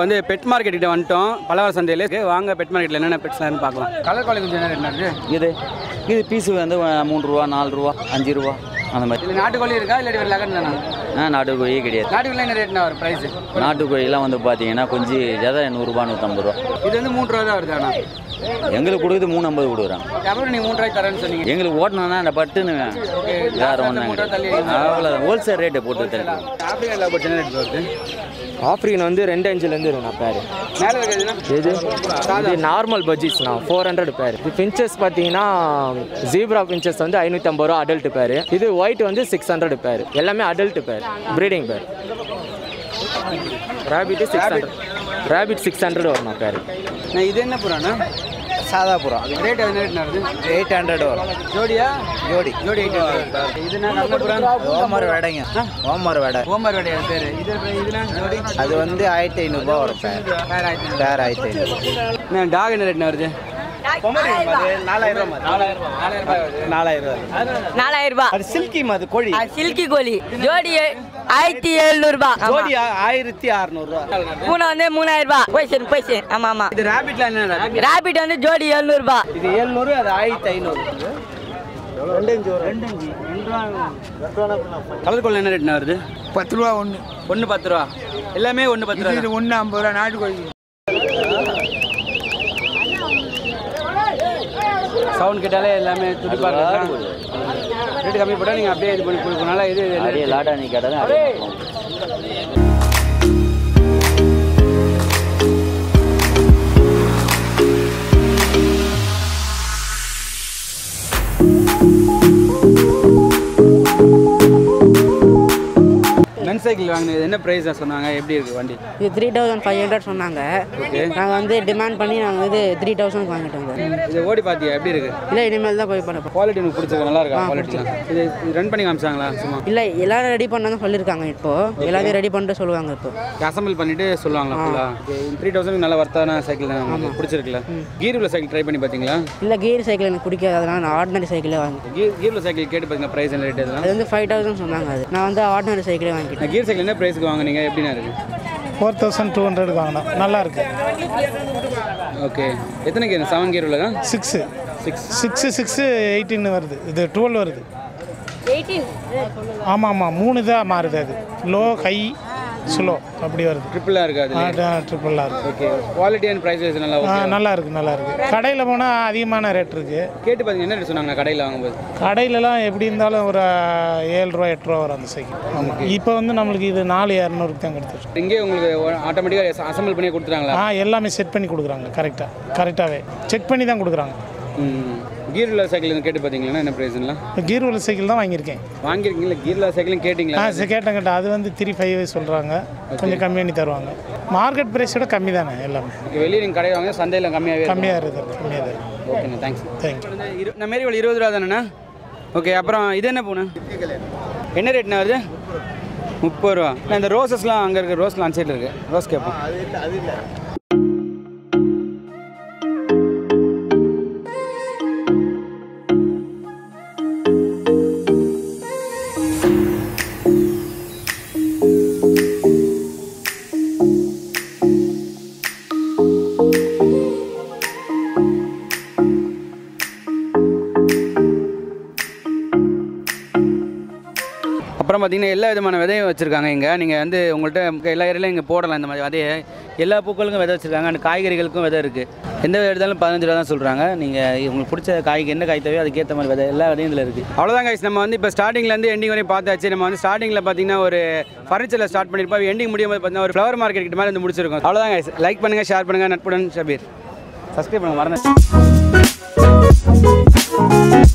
வந்து bed market கிட்ட வந்துட்டோம் பலவர சந்தையில் இருக்கு. வாங்க பெட் மார்க்கெட்டில் என்னென்ன பெட்ஸ்லாம் பார்க்கலாம் கலர் குவாலிட்டி கொஞ்சம் என்ன ரேட் இருக்கு இது இது பீஸு வந்து அஹ், மூணு ரூபா நாலு ரூபா அஞ்சு ரூபா அந்த மாதிரி இது நாட்டுக்கோழி இருக்கா இல்லாட்டி ஒரு லகன் தானா ஆ நாட்டுக்கோழியே கிடையாது நாட்டுக்கோழி என்ன ரேட்னா வரும் ப்ரைஸ் நாட்டுக்கோழிலாம் வந்து பார்த்தீங்கன்னா கொஞ்சம் ஜதை நூறுரூபா நூற்றம்பது ரூபா இது வந்து மூணு ரூபா தான் வருது ஆனால் எங்களுக்கு கொடுக்குறது மூணு ஐம்பது கொடுக்குறாங்க அப்புறம் நீங்கள் மூணு ரூபாய்க்கு தரேன்னு சொன்னீங்க எங்களுக்கு ஓட்டணும்னா அந்த பட்டுன்னு வேற ஒன்றும் அவ்வளோதான் ஹோல்சேல் ரேட்டை போட்டு தருது ஆப்பிரிக்கா லவ் என்ன ரேட் வருது ஆஃப்ரிக்கன் வந்து ரெண்டு அஞ்சுலேருந்து இருக்கும் பேர் மேலே இருக்கிறதுனா இது இது நார்மல் பட்ஜெட்ஸ்ண்ணா ஃபோர் ஹண்ட்ரட் பேர் இது பின்ச்சஸ் பார்த்தீங்கன்னா ஜீப்ரா பின்ச்சஸ் வந்து ஐநூற்றம்பது ரூபா அடல்ட் பேர் இது ஒயிட் வந்து சிக்ஸ் ஹண்ட்ரட் பேர் எல்லாமே adult pair breeding pair rabbit six hundred rabbit six hundred வரும்ண்ணா பேர் நான் இது என்ன புறாண்ணா சாதா புறா ரேட் என்ன ரேட் வருது எயிட் ஹண்ட்ரட் வரும் ஜோடியா ஜோடி ஜோடி எயிட் இது நான் கண்ண புறா ஓமர் வேடைங்க ஓமர் வேடை ஓமர் வடைய பேர் இது இதுனா ஜோடி அது வந்து ஆயிரத்தி ஐநூறுரூபா வரும் பேர் வேற ஆயிடுச்சு பேர் ஆயிரத்தி ஐநூறு நான் டாக் என்ன ரேட் வருது நாலாயிரம் ரூபா நாலாயிரம் ரூபாய் வருது நாலாயிரம் ரூபா நாலாயிரம் ரூபாய் அது சில்கி அது கோழி சில்கி கோழி ஜோடி ஆயிரத்தி எழுநூறு ரூபாய் ஆயிரத்தி அறுநூறுவா பூனை வந்து மூணாயிரம் ரூபாய் போய்சன் போய்சன் ஆமா ஆமா இது ரேபிட்ல என்ன rabbit? ராபிட் வந்து ஜோடி எழுநூறு ரூபாய் இது ஏழ்நூறு அது ஆயிரத்தி ஐநூறு கலர் கோல் என்ன ரேட்னா வருது பத்து ரூபா ஒன்று ஒன்று பத்து ரூபா எல்லாமே ஒன்று பத்து ரூபா இது ஒன்று ஐம்பது ரூபா நாட்டுக்கோழி சவுண்ட் கேட்டாலே எல்லாமே துடிப்பாக ரேட்டு கம்மி போட்டால் நீங்கள் அப்படியே இது பண்ணி கொடுக்கறனால இது என்ன அப்படியே rate? லாட்டா நீ கேட்டால் தான் அப்படியே வாங்குவோம். மென் சைக்கிள் வாங்கினது என்ன ப்ரைஸ் சொன்னாங்க எப்படி இருக்கு வண்டி இது த்ரீ தௌசண்ட் ஃபைவ் ஹண்ட்ரட் சொன்னாங்க நாங்கள் வந்து டிமாண்ட் பண்ணி நாங்கள் வந்து த்ரீ தௌசண்ட் வாங்கிட்டோம் சார் இது ஓடி பார்த்தியா எப்படி இருக்கு இல்லை இனிமேல் தான் போய் பண்ண குவாலிட்டி எனக்கு பிடிச்சது நல்லா இருக்கா குவாலிட்டிலாம் இது ரன் பண்ணி காமிச்சாங்களா சும்மா இல்லை எல்லாரும் ரெடி பண்ணதான் சொல்லியிருக்காங்க இப்போ எல்லாத்தையும் ரெடி பண்ணிட்டு சொல்லுவாங்க இப்போ அசம்பிள் பண்ணிட்டு சொல்லுவாங்களா ஃபுல்லாக த்ரீ தௌசண்ட் நல்ல வர்த்தான சைக்கிள் தான் உங்களுக்கு பிடிச்சிருக்குல்ல கீர் உள்ள சைக்கிள் ட்ரை பண்ணி பார்த்தீங்களா இல்லை கீர் சைக்கிள் எனக்கு பிடிக்காது அதனால நான் ஆர்டினரி சைக்கிளே வாங்கி கீர் கீர் உள்ள சைக்கிள் கேட்டு பார்த்தீங்களா ப்ரைஸ் என்ன ரேட் இதெல்லாம் அது வந்து ஃபைவ் தௌசண்ட் சொன்னாங்க அது நான் வந்து ஆர்டினரி சைக்கிளே வாங்கிட்டேன் நான் கீர் சைக்கிள் என்ன ப்ரைஸ்க்கு வாங்குனீங்க எப்படிண்ணா இருக்கு ஃபோர் தௌசண்ட் டூ ஹண்ட்ரடுக்கு வாங்கினோம் நல்லா இருக்கு ஓகே எத்தனை கீர் செவன் கீர் உள்ளதா சிக்ஸு சிக்ஸ் சிக்ஸு சிக்ஸு எயிட்டின்னு வருது இது டுவெல் வருது ஆமாம் ஆமாம் மூணு தான் மாறுது அது லோ ஹை ஸ்லோ அப்படி வருது ட்ரிப்பிளாக இருக்கு அது ட்ரிபிளாக இருக்கு ஓகே குவாலிட்டி அண்ட் ப்ரைஸஸ் நல்லா ஆ, ஓகே நல்லா இருக்கு நல்லா இருக்கு கடையில் போனால் அதிகமான ரேட் இருக்கு கேட்டு பார்த்தீங்க என்ன ரேட் சொன்னாங்க கடையில் வாங்கும்போது கடையிலலாம் எப்படி இருந்தாலும் ஒரு ஏழு ரூபா எட்டு ரூபா வரும் அந்த சைக்கிள் ஆமாம் இப்போ வந்து நம்மளுக்கு இது நாலு இரநூறுக்கு தான் கொடுத்துருக்கு இங்கே உங்களுக்கு ஆட்டோமேட்டிக்காக அசம்பிள் பண்ணி கொடுத்துறாங்களா ஆ எல்லாமே செட் பண்ணி கொடுக்குறாங்க கரெக்டாக கரெக்டாகவே செக் பண்ணி தான் கொடுக்குறாங்க கீர் உள்ள சைக்கிள் கேட்டு பார்த்தீங்களா என்ன ப்ரைஸ்லாம் இப்போ கீர் உள்ள சைக்கிள் தான் வாங்கியிருக்கேன் வாங்கியிருக்கீங்களா கீர் உள்ள சைக்கிளும் கேட்டிங்களா ஆ சரி கேட்டேன் கேட்டேன் அது வந்து த்ரீ ஃபைவ் சொல்கிறாங்க கொஞ்சம் கம்மி பண்ணி தருவாங்க மார்க்கெட் ப்ரைஸோட கம்மி தானே எல்லாமே வெளியே நீங்கள் கடை வாங்க சந்தையில் கம்மியாகவே இருக்கும் கம்மியாக இருக்குது கம்மியாக தான் இருக்குது ஓகேண்ணா தேங்க்ஸ் தேங்க்யூ இரு இந்த மாரி ஒரு இருபது ரூபா தானேண்ணா ஓகே அப்புறம் இது என்ன பூண்ணா என்ன ரேட்ண்ணா வருது முப்பது ரூபா நான் இந்த ரோசஸ்லாம் அங்கே இருக்குது ரோஸ்லாம் அந்த சைடில் இருக்குது ரோஸ் கேட்போம் அப்புறம் பார்த்தீங்கன்னா எல்லா விதமான விதையும் வச்சுருக்காங்க இங்கே நீங்கள் வந்து உங்கள்கிட்ட எல்லா ஏரியாலையும் இங்கே போடலாம் இந்த மாதிரி விதையை எல்லா பூக்களுக்கும் விதை வச்சுருக்காங்க அந்த காய்கறிகளுக்கும் விதை இருக்குது எந்த விதை எடுத்தாலும் பதினஞ்சு ரூபா தான் சொல்கிறாங்க நீங்கள் உங்களுக்கு பிடிச்ச காய்க்கு என்ன காய் தேவையோ அதுக்கேற்ற மாதிரி விதை எல்லா விதையும் இதில் இருக்குது அவ்வளோதான் guys நம்ம வந்து இப்போ ஸ்டார்டிங்லேருந்து எண்டிங் வரையும் பார்த்தாச்சு நம்ம வந்து ஸ்டார்டிங்கில் பார்த்தீங்கன்னா ஒரு ஃபர்னிச்சரில் ஸ்டார்ட் பண்ணியிருப்போம் எண்டிங் முடியும் போது பார்த்தீங்கன்னா ஒரு ஃப்ளவர் மார்க்கெட் கிட்ட மாதிரி வந்து முடிச்சிருக்கோம் அவ்வளோதான் guys லைக் பண்ணுங்கள் ஷேர் பண்ணுங்கள் நட்புடன் ஷபீர் சப்ஸ்கிரைப் பண்ணுங்க மறந்து